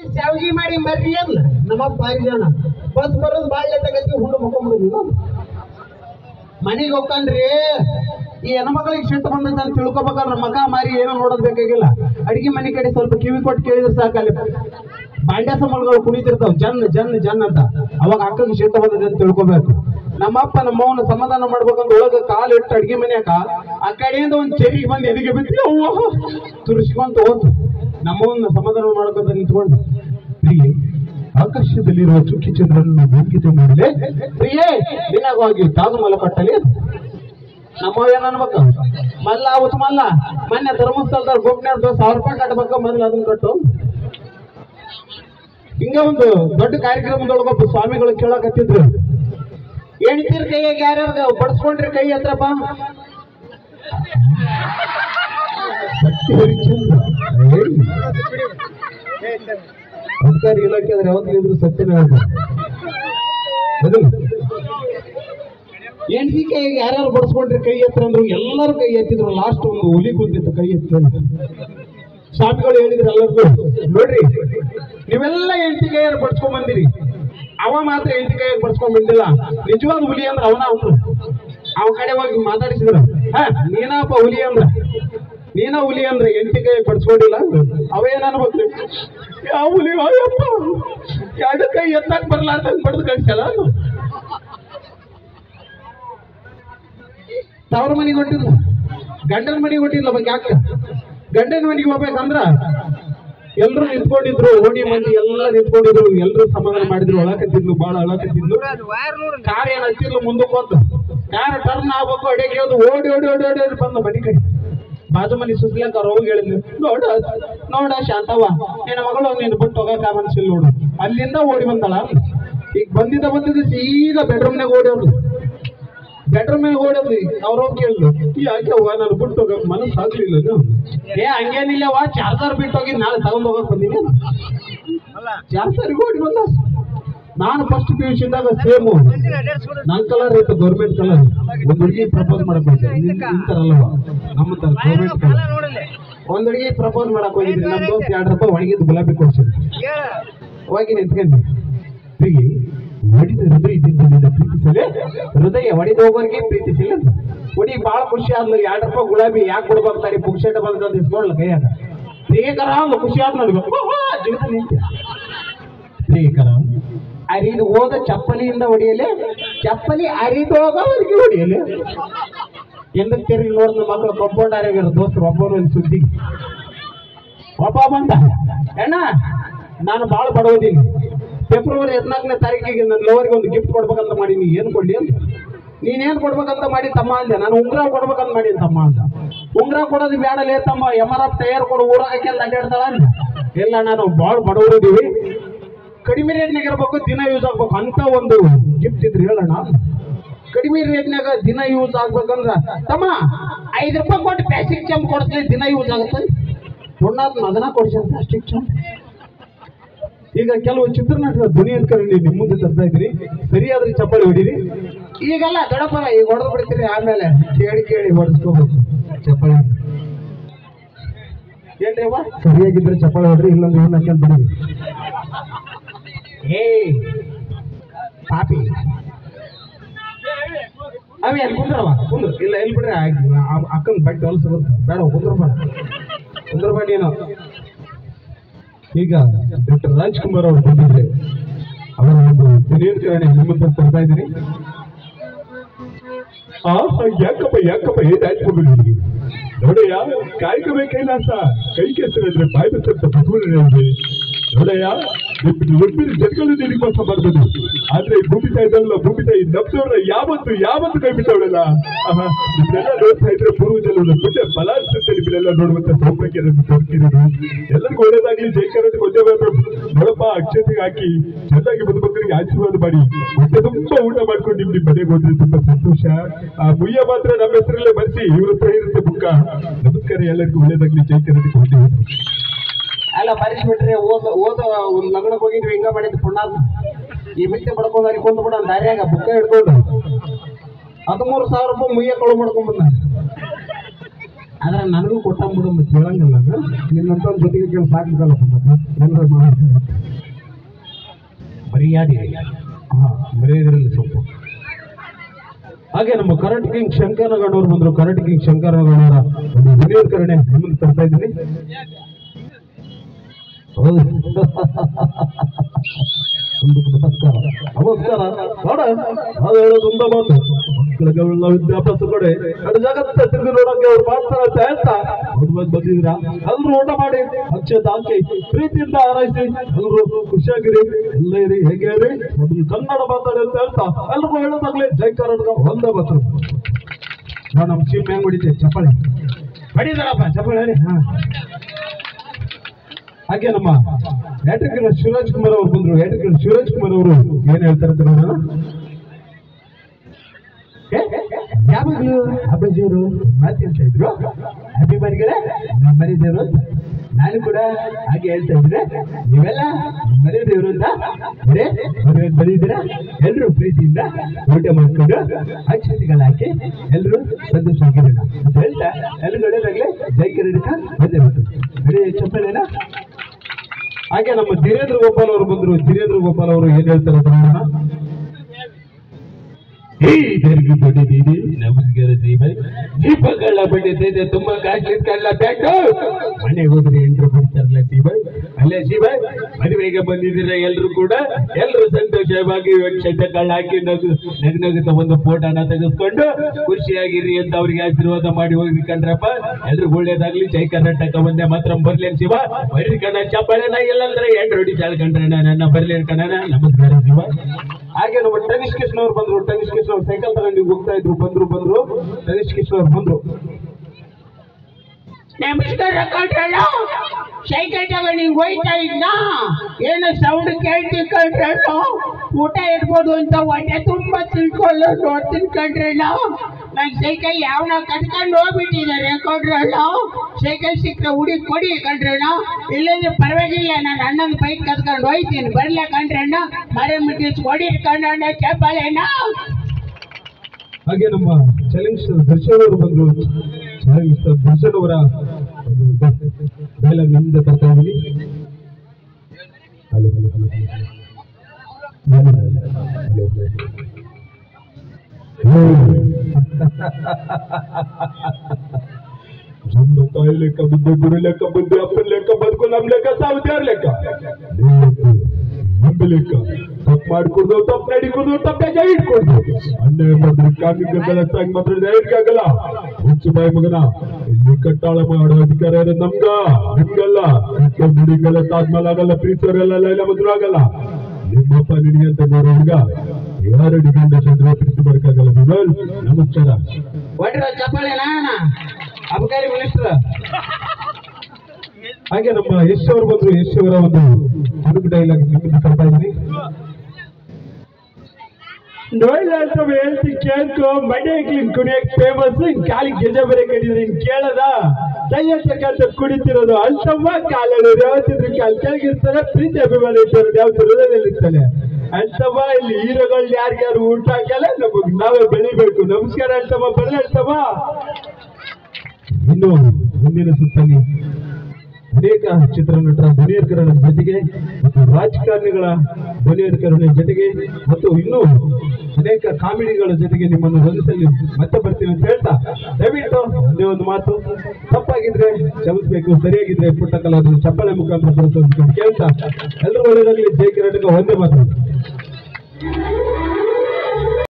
ಶಾವಿಗೆ ಮಾಡಿ ಮರ್ರಿ ಅಲ್ಲ ನಮ್ಮ ಬಾರಿ ಜನ ಬಸ್ ಬರೋದು ಬಾಳ್ ಲೇಟ್ ಆಗೈತಿ ಹುಣ್ಣು ಮುಕ್ಕೊಂಡ್ಬಿಡುದು ಮನೆಗೆ ಹೋಗ್ಕಂಡ್ರಿ ಈ ಹೆಣ್ಮಕ್ಳಿಗೆ ಸಿಟ್ಟು ಬಂದೈತೆ ಅಂತ ತಿಳ್ಕೊಬೇಕಾದ್ರೆ ಮಗ ಮಾರಿ ಏನೋ ನೋಡೋದ್ ಬೇಕಾಗಿಲ್ಲ ಅಡಿಗೆ ಮನೆ ಕಡೆ ಸ್ವಲ್ಪ ಕಿವಿ ಕೊಟ್ಟು ಕೇಳಿದ್ರೆ ಸಾಕಲ್ಲಿ ಬಾಂಡ್ಯ ಸಮಲ್ಗಳು ಕುಣಿತಿರ್ತಾವ ಜನ್ ಜನ್ ಜನ್ ಅಂತ ಅವಾಗ ಅಕ್ಕಗೆ ಶೀತ ಬಂದದೆ ಅಂತ ತಿಳ್ಕೊಬೇಕು ನಮ್ಮಪ್ಪ ನಮ್ಮವನ ಸಮಾಧಾನ ಮಾಡ್ಬೇಕಂತ ಒಳಗ ಕಾಲು ಇಟ್ಟು ಅಡಿಗೆ ಮನ್ಯಾಗ ಆ ಕಡೆಯಿಂದ ಒಂದ್ ಚೆರಿಗೆ ಬಂದು ಎದಿಗೆ ಬಿತ್ತು ಅವ್ವ ತುರಿಸ್ಕೊಂತ ಹೋತು ನಮ್ಮವನ್ನ ಸಮಾಧಾನ ಮಾಡ್ಕೊಂತ ನಿಂತ್ಕೊಂಡು ಪ್ರಿಯೆ ಆಕಾಶದಲ್ಲಿರುವ ಚುಕ್ಕಿ ಚಂದ್ರನನ್ನು ಭೂಮಿಗೆ ಮಾಡಲೆ ಪ್ರಿಯೇ ನಿನಗಾಗಿ ತಾಜಮಹಲ ಕಟ್ಟಲಿ ನಮ್ಮ ಏನ್ ಅನ್ಬೇಕು ಮಲ್ಲ ಅವತ್ತು ಮಲ್ಲ ಮೊನ್ನೆ ಧರ್ಮಸ್ಥಳದ ಗೋಪ್ನಾಥ ಸಾವಿರ ರೂಪಾಯಿ ಕಟ್ಬೇಕು ಮೊದಲು ಅದನ್ನ ಕಟ್ಟು ಹಿಂಗ ಒಂದು ದೊಡ್ಡ ಕಾರ್ಯಕ್ರಮದೊಳಗೆ ಒಬ್ಬ ಸ್ವಾಮಿಗಳು ಕೇಳಕತ್ತಿದ್ರು ಎಣಿತೀರ್ ಕೈಯಾಗ ಯಾರ್ಯಾರು ಬಡ್ಸ್ಕೊಂಡ್ರಿ ಕೈ ಹತ್ರಪ್ಪ ಸತ್ಯ ಹರಿಶ್ಚಂದ್ರ ಅಧಿಕಾರಿ ಇಲಾಖೆ ಆದ್ರೆ ಯಾವತ್ತಿದ್ರು ಸತ್ಯನೇ ಹೇಳ್ತಾರೆ ಹೌದು ಹೆಂಡತಿ ಕೈಗೆ ಯಾರ್ಯಾರು ಬಡಿಸ್ಕೊಂಡ್ರೆ ಕೈ ಎತ್ತರ ಅಂದ್ರು ಎಲ್ಲರೂ ಕೈ ಎತ್ತಿದ್ರು ಲಾಸ್ಟ್ ಒಂದು ಹುಲಿ ಕುಂತಿತ್ತು ಕೈ ಎತ್ತಿ ಅಂತ. ಸ್ವಾಮಿಗಳು ಹೇಳಿದ್ರು ಎಲ್ಲರಿಗೂ ನೋಡ್ರಿ ನೀವೆಲ್ಲ ಹೆಂಡತಿ ಕೈಯಾರು ಬಡ್ಸ್ಕೊಂಡ್ ಬಂದಿರಿ ಅವ ಮಾತ್ರ ಹೆಂಡತಿ ಕೈಯಾಗ ಬಡ್ಸ್ಕೊಂಡ್ ಬಂದಿಲ್ಲ ನಿಜವಾದ ಹುಲಿ ಅಂದ್ರೆ ಅವನ ಅವನು ಅವ ಕಡೆ ಹೋಗಿ ಮಾತಾಡಿಸಿದ್ರು ಹ ನೀನಪ್ಪ ಹುಲಿ ಅಂದ್ರ ನೀನ ಹುಲಿ ಅಂದ್ರೆ ಹೆಂಡತಿ ಕೈ ಬಡ್ಸ್ಕೊಂಡಿಲ್ಲ ಅವೇನ ಅನ್ಬೇಕು ಯಾವ ಹುಲಿ ಅಯ್ಯಪ್ಪ ಎರಡು ಕೈ ಎತ್ತಾಕ್ ಬರ್ಲಾರ್ದಂಗ್ ಬಡ್ದು ಕಳ್ಸಲ್ಲ ತವ್ರ ಮನೆಗೆ ಹೊಂಟಿಲ್ಲ ಗಂಡನ ಮನೆಗೆ ಹೊಂಟಿಲ್ಲ ಬಗ್ಗೆ ಯಾಕ ಗಂಡನ ಮನೆಗೆ ಹೋಗ್ಬೇಕಂದ್ರ ಎಲ್ರು ನಿಂತ್ಕೊಂಡಿದ್ರು ಓಣಿ ಮಂದಿ ಎಲ್ಲ ನಿಂತ್ಕೊಂಡಿದ್ರು ಎಲ್ರು ಸಮಾಧಾನ ಮಾಡಿದ್ರು ಒಳಕತ್ತಿದ್ಲು ಬಾಳ ಅಳಕತ್ತಿದ್ಲು ಕಾರ್ ಏನ್ ಹತ್ತಿರ್ಲು ಮುಂದಕ್ಕೆ ಹೋದ ಕಾರ್ ಟರ್ನ್ ಆಗ್ಬೇಕು ಅಡಿಗೆ ಹೋದು ಓಡಿ ಓಡಿ ಓಡಿ ಓಡಿ ಓಡಿ ಬಂದ ಮನೆ ಕಡೆ ಬಾಜು ಮನೆ ಸುಸ್ಲಾಕ ಅವ್ರ ಹೋಗಿ ಹೇಳಿದ್ಲು ನೋಡ ನೋಡ ಶಾಂತವ್ವ ನಿನ್ನ ಮಗಳು ನೀನು ಬಿಟ್ಟು ಹೋಗಕ್ ಮನ್ಸಿಲ್ಲ ನೋಡು ಅಲ್ಲಿಂದ ಓಡಿ ಬಂದಳ ಈಗ ಬಂದಿದ್ದ ಬಂದಿದ್ದ ಸೀದಾ ಬೆಡ್ರೂಮ್ನಾಗ ಓಡಿ ಹೋದ್ಲು ಬೆಡ್ರೂಮ್ ಮೇಲೆ ಓಡೋದು ಅವ್ರ ಹೋಗಿ ಕೇಳಿದ್ರು ಯಾಕೆ ಅವ್ವ ನಾನು ಬಿಟ್ಟು ಹೋಗಕ್ ಮನಸ್ಸು ಆಗ್ಲಿಲ್ಲ ಏ ಹಂಗೇನಿಲ್ಲ ವಾ ಚಾರ್ಜರ್ ಬಿಟ್ಟು ಹೋಗಿ ನಾಳೆ ತಗೊಂಡ್ ಹೋಗಕ್ ಬಂದಿನಿ ಚಾರ್ಜರ್ ಓಡಿ ಬಂದ ನಾನು ಫಸ್ಟ್ ಪಿ ಯು ಸಿ ಇದ್ದಾಗ ಸೇಮು ನನ್ ಕಲರ್ ಇತ್ತು ಗೌರ್ಮೆಂಟ್ ಕಲರ್ ಒಂದ್ ಹುಡುಗಿ ಪ್ರಪೋಸ್ ಮಾಡಕ್ ಹೋಗಿದ್ದೆ ನಿಂತಾರಲ್ವ ನಮ್ಮ ತರ ಗೌರ್ಮೆಂಟ್ ಕಲರ್ ಒಂದ್ ಹುಡುಗಿ ಪ್ರಪೋಸ್ ಮಾಡಕ್ ಹೋಗಿದ್ರಿ ನಮ್ ದೋಸ್ತ್ ಎರಡ್ ರೂಪಾಯಿ ಒಣಗಿದ್ದು ಗುಲಾಬಿ ಕೊಡ್ಸಿದ್ರು ಹೋಗಿ ನಿಂತ್ಕೊಂಡ್ವಿ ಪ್ರಿಯೆ ಒಡಿದ ಹೃದಯದಿಂದ ನಿನ್ನ ಪ್ರೀತಿಸಲೇ ಹೃದಯ ಒಡಿದ ಹೋಗೋರಿಗೆ ಪ್ರೀತಿಸಿಲ್ಲ ಹುಡಿ ಬಾಳ ಖುಷಿ ಆದ್ಲು ಎರಡ್ ರೂಪಾಯಿ ಗುಲಾಬಿ ಯಾಕೆ ಕೊಡ್ಬೇಕಾರಿ ಪುಕ್ಷೇಟ ಬಂದ ಇಸ್ಕೊಳ್ಲ ಕೈಯಾಗ ಪ್ರಿಯಕರ ಅಂದ್ಲು ಖುಷಿ ಆದ್ ನನಗೆ ಜೀವಿತ ನಿಂತ ಪ್ರಿಯಕರ ಅರಿದು ಹೋದ ಚಪ್ಪಲಿಯಿಂದ ಹೊಡೆಯಲೆ ಚಪ್ಪಲಿ ಅರಿದು ಹೋಗೋವರೆಗೆ ಹೊಡೆಯಲೆ ಎಂದಕ್ಕೆ ತಿರುಗಿ ನೋಡಿದ ಮಕ್ಕಳು ಕಂಪೌಂಡ್ ಆಗಿರೋ ದೋಸ್ತರು ಒಬ್ಬರು ಒಂದು ಸುದ್ದಿ ಒಬ್ಬ ಬಂದ ಅಣ್ಣ ನಾನು ಭಾಳ ಬಡವದೀನಿ ಫೆಬ್ರವರಿ ಹದಿನಾಲ್ಕನೇ ತಾರೀಕಿಗೆ ನನ್ನ ಲವರಿಗೆ ಒಂದು ಗಿಫ್ಟ್ ಕೊಡ್ಬೇಕಂತ ಮಾಡೀನಿ ಏನು ಕೊಡ್ಲಿ ಅಂತ ನೀನೇನು ಕೊಡ್ಬೇಕಂತ ಮಾಡಿ ತಮ್ಮ ಅಂದೆ ನಾನು ಉಂಗ್ರ ಕೊಡ್ಬೇಕಂತ ಮಾಡೀನಿ ತಮ್ಮ ಅಂತ ಉಂಗ್ರ ಕೊಡೋದು ಬೇಡಲೇ ತಮ್ಮ ಎಮ್ ಆರ್ ಎಫ್ ಟೈರ್ ಕೊಡು ಊರಾಗ ಹಾಕ್ಯಂತ ಅಡ್ಡಾಡ್ತಾಳ ಅಂದೆ. ಇಲ್ಲ ನಾನು ಭಾಳ ಬಡವರಿದ್ದೀವಿ ಕಡಿಮೆ ರೇಟ್ನಾಗ ಇರ್ಬೇಕು ದಿನ ಯೂಸ್ ಆಗ್ಬೇಕು ಅಂತ ಒಂದು ಗಿಫ್ಟ್ ಇದ್ರೆ ಹೇಳೋಣ ಕಡಿಮೆ ರೇಟ್ನಾಗ ದಿನ ಯೂಸ್ ಆಗ್ಬೇಕಂದ್ರ ತಮ್ಮ ಐದು ರೂಪಾಯಿ ಕೊಟ್ಟು ಪ್ಲಾಸ್ಟಿಕ್ ಚಂಪ್ ಕೊಡಿಸ್ಲಿ ದಿನ ಯೂಸ್ ಆಗುತ್ತೆ ಪುಣ್ಣಾತ್ ಅದನ್ನ ಕೊಡ್ಸಿ ಪ್ಲಾಸ್ಟಿಕ್ ಚಂಪ್ ಈಗ ಕೆಲವು ಚಿತ್ರನಟರ ಧ್ವನಿ ಅನ್ಕರಣಿ ನಿಮ್ಮ ಮುಂದೆ ತರ್ತಾ ಇದ್ರಿ ಸರಿಯಾದ್ರೆ ಚಪ್ಪಾಳಿ ಹೊಡೀರಿ ಈಗೆಲ್ಲ ದೊಡ್ಡಪ್ಪ ಈಗ ಹೊಡೆದು ಬಿಡ್ತೀರಿ ಆಮೇಲೆ ಕೇಳಿ ಕೇಳಿ ಹೊಡೆಸ್ಕೋಬೇಕು ಚಪ್ಪಾಳಿ ಏನ್ರಿ ಅವ್ವ ಸರಿಯಾಗಿದ್ರೆ ಚಪ್ಪಾಳಿ ಹೊಡ್ರಿ ಇಲ್ಲಂದ್ರೆ ಏನ್ ಹಾಕ್ಯಂತ ಬಿಡಿ ಏ ಪಾಪಿ ಅವ ಎಲ್ಲಿ ಕುಂದ್ರವ ಕುಂದ್ರ ಇಲ್ಲ ಎಲ್ಲಿ ಬಿಡ್ರಿ ಅಕ್ಕನ ಬಟ್ಟೆ ಹೊಲಸ ಬೇಡ ಕುಂದ್ರ ಬೇಡ ಕುಂದ್ರ ಬೇಡ ಏನೋ ಈಗ ಡಾಕ್ಟರ್ ರಾಜ್ಕುಮಾರ್ ಅವರು ಬಂದಿದ್ರೆ ಅವರ ಒಂದು ದಿನೇಕರಣೆ ನಿಮ್ಮಂತ ತರ್ತಾ ಇದ್ದೀನಿ ಆ ಯಾಕಪ್ಪ ಯಾಕಪ್ಪ ಏನ್ ರಾಜ್ಕುಮಾರ್ ನೋಡಯ್ಯ ಕಾಯ್ಕವೇ ಕೈಲಾಸ ಕೈ ಕೆಸರಿದ್ರೆ ಬಾಯಿ ಬಿಟ್ಟಂತ ಪುಟ್ಬಿಡ್ರಿ ನೋಡಯ್ಯ ಒಬ್ಬಿನ ಜನಗಳು ನಿನಗೆ ಮೋಸ ಮಾಡ್ಬೋದು ಆದ್ರೆ ಈ ಭೂಮಿ ತಾಯಿದಲ್ಲ ಭೂಮಿ ತಾಯಿ ನಮ್ದವ್ರ ಯಾವತ್ತು ಯಾವತ್ತು ಕೈ ಬಿಟ್ಟವಳಲ್ಲ ಆಹಾ, ನಿಮ್ನೆಲ್ಲ ನೋಡ್ತಾ ಇದ್ರೆ ಪೂರ್ವಜರು ಬಿಟ್ಟೆ ಬಲ ಅನ್ಸುತ್ತೆ ನಿಮ್ಮನ್ನೆಲ್ಲ ನೋಡುವಂತ ಸೌಭಾಗ್ಯರನ್ನು ತೋರ್ತಿರೋದು ಎಲ್ಲರಿಗೂ ಒಳ್ಳೇದಾಗ್ಲಿ ಜೈ ಕರ್ನಾಟಕ ಒಂದೇ ನೋಡಪ್ಪ ಅಕ್ಷತೆಗೆ ಹಾಕಿ ಚೆನ್ನಾಗಿ ಮಕ್ಕಳಿಗೆ ಆಶೀರ್ವಾದ ಮಾಡಿ ಹೊಟ್ಟೆ ತುಂಬಾ ಊಟ ಮಾಡ್ಕೊಂಡು ನಿಮ್ ನಿಮ್ ಮನೆಗೆ ಹೋದ್ರೆ ತುಂಬಾ ಸಂತೋಷ ಆ ಮುಯ್ಯ ಮಾತ್ರ ನಮ್ಮ ಹೆಸರಲ್ಲೇ ಬರ್ಸಿ ಇವ್ರ ಹತ್ರ ಇರುತ್ತೆ ಬುಕ್ಕ ನಮಸ್ಕಾರ ಎಲ್ಲರಿಗೂ ಒಳ್ಳೇದಾಗ್ಲಿ ಜೈ ಕರ್ನಾಟಕ ಒಂದೇ ಅಲ್ಲ ಬರಿಸ್ಬಿಟ್ರಿ ಓದ ಓದ ಒಂದ್ ಲಗ್ನಕ್ಕೆ ಹೋಗಿದ್ವಿ ಹಿಂಗ ಮಾಡಿದ್ ಪುಣ್ಣ ಈ ಮಿತ್ತೆ ಬಡ್ಕೊಂಡು ಅಲ್ಲಿ ಕುಂತ ಬಿಡ ದಾರಿಯಾಗ ಬುಕ್ಕ ಹಿಡ್ಕೊಂಡು ಹದಿಮೂರು ಸಾವಿರ ರೂಪಾಯಿ ಮುಯ್ಯ ಕಳು ಮಾಡ್ಕೊಂಡ್ ಬಂದ ಆದ್ರೆ ನನಗೂ ಕೊಟ್ಟ ಬಿಡು ಮತ್ತೆ ಹೇಳಂಗಿಲ್ಲ ಅದು. ನಿನ್ನಂತ ಒಂದ್ ಜೊತೆಗೆ ಕೆಲಸ ಆಗ್ಬೇಕಲ್ಲಪ್ಪ ಮತ್ತೆ ಎಲ್ಲರೂ ಮಾಡ್ತಾರೆ ಮರ್ಯಾದೆ ಹಾ ಮರ್ಯಾದಿರಲಿ ಸ್ವಲ್ಪ ಹಾಗೆ ನಮ್ಮ ಕರೆಂಟ್ ಕಿಂಗ್ ಶಂಕರನಗೌಡವ್ರು ಬಂದ್ರು ಕರೆಂಟ್ ಕಿಂಗ್ ಶಂಕರನಗೌಡರ ಒಂದು ವಿನಿಯೋಗ ಕರಣೆ ನಿಮ್ಮನ್ನು ತರ್ತಾ ಇದ್ದೀನಿ ಹೌದು ಒಂದು ನಮಸ್ಕಾರ ನಮಸ್ಕಾರ ನೋಡ ಅದು ಹೇಳೋದು ಒಂದ ಮಾತು ಮಕ್ಕಳಿಗೆ ಒಳ್ಳೆ ವಿದ್ಯಾಭ್ಯಾಸ ಕೊಡಿ ಅದು ಜಗತ್ತ ತಿರುಗಿ ನೋಡಕ್ಕೆ ಅವ್ರು ಮಾಡ್ತಾರ ಅಂತ ಹೇಳ್ತಾ ಅವ್ರ ಮೇಲೆ ಬಂದಿದ್ದೀರಾ ಎಲ್ಲರೂ ಊಟ ಮಾಡಿ ಅಕ್ಷತ ಹಾಕಿ ಪ್ರೀತಿಯಿಂದ ಹಾರೈಸಿ ಎಲ್ಲರೂ ಖುಷಿಯಾಗಿರಿ ಎಲ್ಲ ಇರಿ ಹೇಗೆ ಇರಿ ಮೊದಲು ಕನ್ನಡ ಮಾತಾಡಿ ಅಂತ ಹೇಳ್ತಾ ಎಲ್ರಿಗೂ ಹೇಳೋದಾಗ್ಲಿ ಜೈ ಕರ್ನಾಟಕ ಒಂದೇ ಮಾತು ನಾವು ನಮ್ಮ ಚೀಮ್ ಹೆಂಗ್ ಹೊಡಿತೇವೆ ಚಪ್ಪಾಳಿ ಹೊಡಿದಾರಪ್ಪ ಚಪ್ಪಾಳಿ ಹೇಳಿ ಹಾ ಹಾಗೆ ನಮ್ಮ ಯಾಟ್ರಿಕಲ್ ಶಿವರಾಜ್ ಕುಮಾರ್ ಅವರು ಬಂದ್ರು ಯಾಟ್ರಿಕಲ್ ಶಿವರಾಜ್ ಕುಮಾರ್ ಅವರು ಏನ್ ಹೇಳ್ತಾರೆ ಅಂತ ನೋಡೋಣ ಏ, ಯಾವಾಗ್ಲೂ ಅಪ್ಪಾಜಿಯವರು ಮಾತು ಹೇಳ್ತಾ ಇದ್ರು ಅಭಿಮಾನಿಗಳೇ ನಮ್ಮ ಮನೆ ದೇವರು ಅಂತ. ನಾನು ಕೂಡ ಹಾಗೆ ಹೇಳ್ತಾ ಇದ್ರೆ ನೀವೆಲ್ಲ ಮನೆ ದೇವರು ಅಂತ ಬರೇ ಮದುವೆ ಬಂದಿದ್ದೀರಾ ಎಲ್ಲರೂ ಪ್ರೀತಿಯಿಂದ ಊಟ ಮಾಡ್ಕೊಂಡು ಅಕ್ಷತೆಗಳು ಹಾಕಿ ಎಲ್ಲರೂ ಸಂತೋಷವಾಗಿರೋಣ ಅಂತ ಹೇಳ್ತಾ ಎಲ್ಲರೂ ಒಳ್ಳೇದಾಗ್ಲಿ ಜೈ ಕರ್ನಾಟಕ ಬಂದೇ ಬಂತು ಬರೀ ಚಪ್ಪಲೇನಾ ಹಾಗೆ ನಮ್ಮ ಧೀರೇಂದ್ರ ಗೋಪಾಲ್ ಅವರು ಬಂದ್ರು ಧೀರೇಂದ್ರ ಗೋಪಾಲ್ ಅವರು ಏನ್ ಹೇಳ್ತಾರೆ ಅಂತ ನೋಡೋಣ ಹೇ ದರ್ಗಿ ಬಡಿದೀನಿ ನಮಸ್ಕಾರ ಜೀವನ್ ದೀಪಗಳ ಬಡಿದಿದೆ ತುಂಬಾ ಕಾಸ್ಟ್ಲಿ ಕಳ್ಳ ಬ್ಯಾಟು ಮನೆಗೆ ಹೋದ್ರೆ ಎಂಟ್ರು ಬಿಡ್ತಾರಲ್ಲ ಜೀವನ್ ಅಲ್ಲೇ ಜೀವನ್ ಮದುವೆಗೆ ಬಂದಿದ್ದೀರ ಎಲ್ರು ಕೂಡ ಎಲ್ರು ಸಂತೋಷವಾಗಿ ಕ್ಷತೆಗಳು ಹಾಕಿ ನಗು ನಗು ನಗುತ್ತ ಒಂದು ಫೋಟೋನ ತೆಗೆಸ್ಕೊಂಡು ಖುಷಿಯಾಗಿರಿ ಅಂತ ಅವ್ರಿಗೆ ಆಶೀರ್ವಾದ ಮಾಡಿ ಹೋಗಿ ಕಂಡ್ರಪ್ಪ ಎಲ್ರಿಗೂ ಒಳ್ಳೇದಾಗ್ಲಿ ಜೈ ಕರ್ನಾಟಕ ಒಂದೇ ಮಾತ್ರ ಬರ್ಲಿ ಶಿವ ಬರ್ರಿ ಕಣ ಚಪ್ಪಾಳೆನ ಎಲ್ಲಂದ್ರೆ ಎಂಟು ಹೊಡಿ ಚಾಲ್ ಕಂಡ್ರಣ್ಣ ನನ್ನ ಬರ್ಲಿ ಕಣ ನಮಸ್ಕಾರ ಶಿವ ಹಾಗೆ ನಮ್ಮ ಟನಿಷ್ ಕೃಷ್ಣ ಅವ್ರು ಬಂದ್ರು ಟನಿಷ್ ಕೃಷ್ಣ ಅವ್ರು ಸೈಕಲ್ ತಗೊಂಡು ಹೋಗ್ತಾ ಇದ್ರು ಬಂದ್ರು ಬಂದ್ರು ಟನಿಷ್ ಕೃಷ್ಣ ಅವ್ರು ಬಂದ್ರು ನಮಸ್ಕಾರ ಕಣ್ರಣ್ಣ ಸೈಕಲ್ ತಗೊಂಡು ಹಿಂಗ್ ಹೋಯ್ತಾ ಇದ್ನ ಏನೋ ಸೌಂಡ್ ಕೇಳ್ತಿ ಕಣ್ರಣ್ಣ ಊಟ ಇರ್ಬೋದು ಅಂತ ಹೊಟ್ಟೆ ತುಂಬಾ ತಿಳ್ಕೊಳ್ಳೋ ನೋಡ್ತೀನಿ ಕಣ್ರಣ್ಣ ನನ್ ಸೈಕಲ್ ಯಾವನ ಕತ್ಕೊಂಡು ಹೋಗ್ಬಿಟ್ಟಿದ್ದಾರೆ ಕಣ್ರಣ್ಣ ಸೈಕಲ್ ಸಿಕ್ಕರೆ ಹುಡುಗಿ ಕೊಡಿ ಕಣ್ರಣ್ಣ ಇಲ್ಲಂದ್ರೆ ಪರವಾಗಿಲ್ಲ ನಾನು ಅಣ್ಣನ ಬೈಕ್ ಕತ್ಕೊಂಡು ಹೋಯ್ತೀನಿ ಬರ್ಲ ಕಣ್ರಣ್ಣ ಮರೆ ಮುಟ್ಟಿಸ್ ಕೊಡಿ ಕಣ್ರಣ್ಣ ಚಪ್ಪಾಳೆನ ಹಾಗೆ ನಮ್ಮ ಚಾಲೆಂಜ್ ದರ್ಶನ್ ಅವರು ಬಂದ್ರು ಚಾಲೆಂಜ್ ದರ್ಶನ್ ಅವರ ಡೈಲಾಗ್ ನಿಮ್ಮಿಂದ ತರ್ತಾ ಇದ್ದೀನಿ ಹಲೋ ಹಲೋ ಹಲೋ ಹಲೋ ನಮ್ಮ ತಾಯಿ ಲೆಕ್ಕ ಬುದ್ಧ ಗುರು ಲೆಕ್ಕ ಬುದ್ಧಿ ಅಪ್ಪನ ಲೆಕ್ಕ ಬದುಕು ನಮ್ ಲೆಕ್ಕ ಸಾವಿತ್ಯಾರ ಲೆಕ್ಕ ನಮ್ದು ಲೆಕ್ಕ ತಪ್ಪು ಮಾಡ್ಕೊಡ್ದು ತಪ್ಪು ನಡಿಕೊಡ್ದು ತಪ್ಪೆ ಜೈ ಇಟ್ಕೊಡ್ದು ಅನ್ಯಾಯ ಮಾಡಿದ್ರೆ ಕಾನೂನು ಗಲತ್ತಾಗಿ ಮಾತಾಡಿದ್ರೆ ಆಗಲ್ಲ ಹುಚ್ಚು ಬಾಯಿ ಮಗನ ಇಲ್ಲಿ ಕಟ್ಟಾಳ ಮಾಡೋ ಅಧಿಕಾರ ಇರೋದು ನಮ್ಗ ನಿಮ್ಗಲ್ಲ ಮುಡಿ ಗಲತ್ತಾದ್ಮೇಲೆ ಆಗಲ್ಲ ಪ್ರೀತಿಯವರೆಲ್ಲ ಲೈಲ ಮದ್ರು ಆಗಲ್ಲ ನಿಮ್ಮಪ್ಪ ನಿನಗೆ ಅಂತ ನೋಡೋ ಹುಡುಗ ಯಾರು ಡಿಗಂಡ ಚಂದ್ರ ಪ್ರೀತಿ ಮಾಡಕ್ಕಾಗಲ್ಲ ಮೊಬೈಲ್ ನಮಸ್ಕಾರ ಒಡ್ರ ಚಪ್ಪಾಳೆನ ಅಬಕಾರಿ ಮಿನಿಸ್ಟರ್ ಹಾಗೆ ನಮ್ಮ ಯಶ್ ಅವರು ಬಂದ್ರು ಯಶ್ ಅವರ ಒಂದು ಹುಡುಗ ಡೈಲಾಗ್ ನಿಮ್ಮಿಂದ ತರ್ತಾ ಇದ್ದೀನಿ ನೋಡ್ಲಾಡ್ತವ ಹೇಳ್ತಿ ಕೇಳ್ಕೊ ಮನೆಗೆ ಕುಣಿಯಕ್ ಫೇಮಸ್ ಇನ್ ಕಾಲಿಗೆ ಗೆಜ ಬೇರೆ ಕಡಿದ್ರೆ ಇನ್ ಕೇಳದ ಕೈಯಂತ ಕುಡಿತಿರೋದು ಅಲ್ಸಮ್ಮ ಕಾಲಳು ಯಾವತ್ತಿದ್ರು ಕಾಲ್ ಕೆಳಗಿರ್ತಾರೆ ಪ್ರೀತಿ ಅಭಿಮಾನ ಇಟ್ಟವರು ಯಾವತ್ತು ಹೃದಯದಲ್ಲಿರ್ತಾನೆ ಅಲ್ಸಮ್ಮ ಇಲ್ಲಿ ಹೀರೋಗಳು ಯಾರ್ಯಾರು ಊಟ ಹಾಕಲ್ಲ ನಮಗ್ ನಾವೇ ಬೆಳಿಬೇಕು ನಮಸ್ಕಾರ ಅಲ್ಸಮ್ಮ ಬರ್ಲಿ ಅಲ್ಸಮ್ಮ ಇನ್ನು ಮುಂದಿನ ಸುತ್ತಲ್ಲಿ ಅನೇಕ ಚಿತ್ರನಟರ ಧ್ವನಿಯರ್ಕರಣ ಜೊತೆಗೆ ಮತ್ತು ರಾಜಕಾರಣಿಗಳ ಧ್ವನಿಯರ್ಕರಣ ಜೊತೆಗೆ ಮತ್ತು ಇನ್ನೂ ಅನೇಕ ಕಾಮಿಡಿಗಳ ಜೊತೆಗೆ ನಿಮ್ಮನ್ನು ರಂಜಿಸಲಿ ಮತ್ತೆ ಬರ್ತೀವಿ ಅಂತ ಹೇಳ್ತಾ ದಯವಿಟ್ಟು ಒಂದೇ ಒಂದು ಮಾತು ತಪ್ಪಾಗಿದ್ರೆ ಕ್ಷಮಿಸಬೇಕು ಸರಿಯಾಗಿದ್ರೆ ಪುಟ್ಟ ಕಲಾವಿದರು ಚಪ್ಪಾಳೆ ಮುಖಾಂತರ ಬಳಸೋದಕ್ಕೆ ಕೇಳ್ತಾ ಎಲ್ಲರೂ ಒಳ್ಳೆಯದಾಗಲಿ ಜೈ ಕರ್ನಾಟಕ ಒಂದೇ ಮಾತು